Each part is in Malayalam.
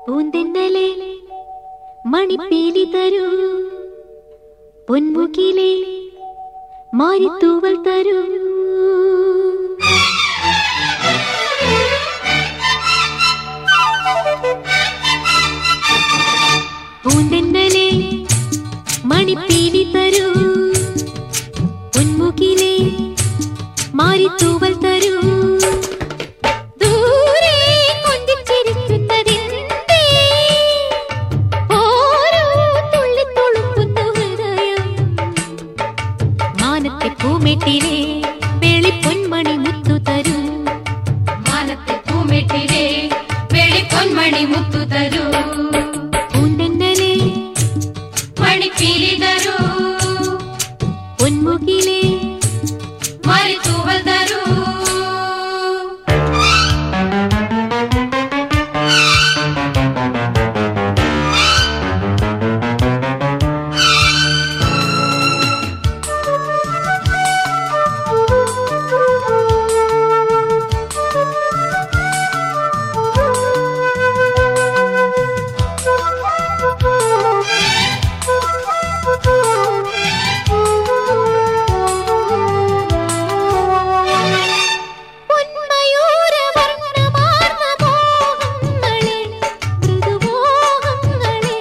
പൂന്തെന്നലെ മണിപ്പീലി തരൂ പൊന്മുകിലെ മാരിത്തൂവൽ തരൂ പൂന്തെന്നലെ മണിപ്പീലി തരൂ പൊന്മുകിലെ മാരിത്തൂവൽ തരൂ ദൂരെ കൊഞ്ചിച്ചിരിക്കുന്നതെന്തേ? ഓരോ തുള്ളിത്തുളുമ്പുന്നു ഹൃദയം. മാനത്തെ പൂമെട്ടിലെ വെളിപ്പൊന്മണി മുത്തു തരൂ മാനത്തെ പൂമെട്ടിലെ വെളിപ്പൊന്മണി മുത്തു തരൂ പൂന്തെന്നലെ മണിപ്പീലി തരൂ പൊന്മുകിലെ മരിത്തൂവൽ തരൂ പൊന്മയൂരവർണ്ണമാർന്ന മോഹങ്ങളെ, മൃദുമോഹങ്ങളെ.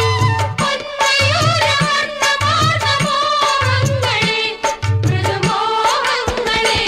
പൊന്മയൂരവർണ്ണമാർന്ന മോഹങ്ങളെ, മൃദുമോഹങ്ങളെ.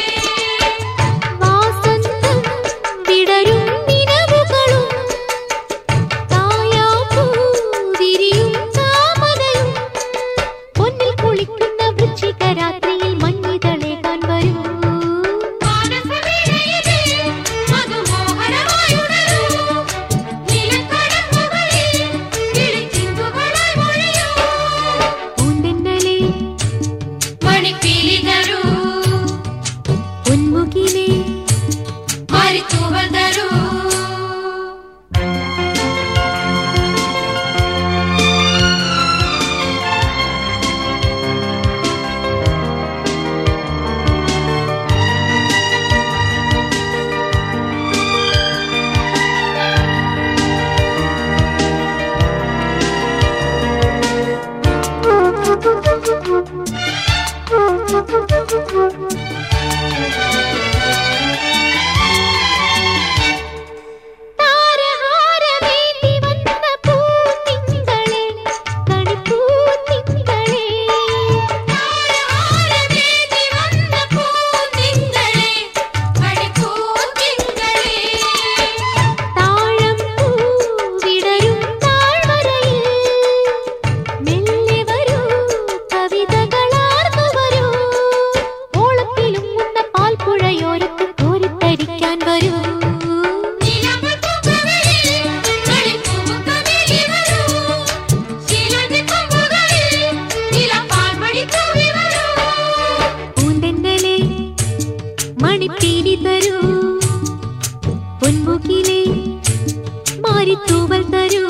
വാസന്തം വിടരും നിലവുകളും തായാപ്പൂ വിരിയും താമരയും പൊന്നിൽ കുളിക്കുന്ന വൃശ്ചിക രാത്രിയിൽ മഞ്ഞിതളേകാൻ വരൂ മാനസവീണയിലെ മധുമോഹനമായുണരൂ. നിലക്കടമ്പുകളിൽ കിളിച്ചിന്തുകളായി മൊഴിയൂ. പൂന്തെന്നലെ മണിപ്പീലി തരൂ പൊന്മുകിലെ മരിത്തൂവൽ തരൂ താരഹാരമേന്തി വന്ന പൂത്തിങ്കളെ കണിപ്പൂത്തിങ്കളെ താരഹാരമേന്തി വന്ന പൂത്തിങ്കളെ, മണിപ്പൂത്തിങ്കളെ. താഴം പൂവിടരും താഴ്വരയിൽ മെല്ലെ വരൂ കവിതകളാർന്നു വരൂ ഓളത്തിലും മുന്ന പാൽപ്പുഴയോരത്ത് കോരിത്തരിക്കാൻ വരൂ നിലങ്ങൾ പൂക്കവലിൽ കളിപ്പൂമുഖമേകി വരൂ. ശിലനിക്കൊമ്പുകളിൽ നിലപ്പാൽമണി തൂവി വരൂ. പൂന്തെന്നലെ മണിപ്പീലി തരൂ പൊന്മുകിലെ മാരിത്തൂവൽ തരൂ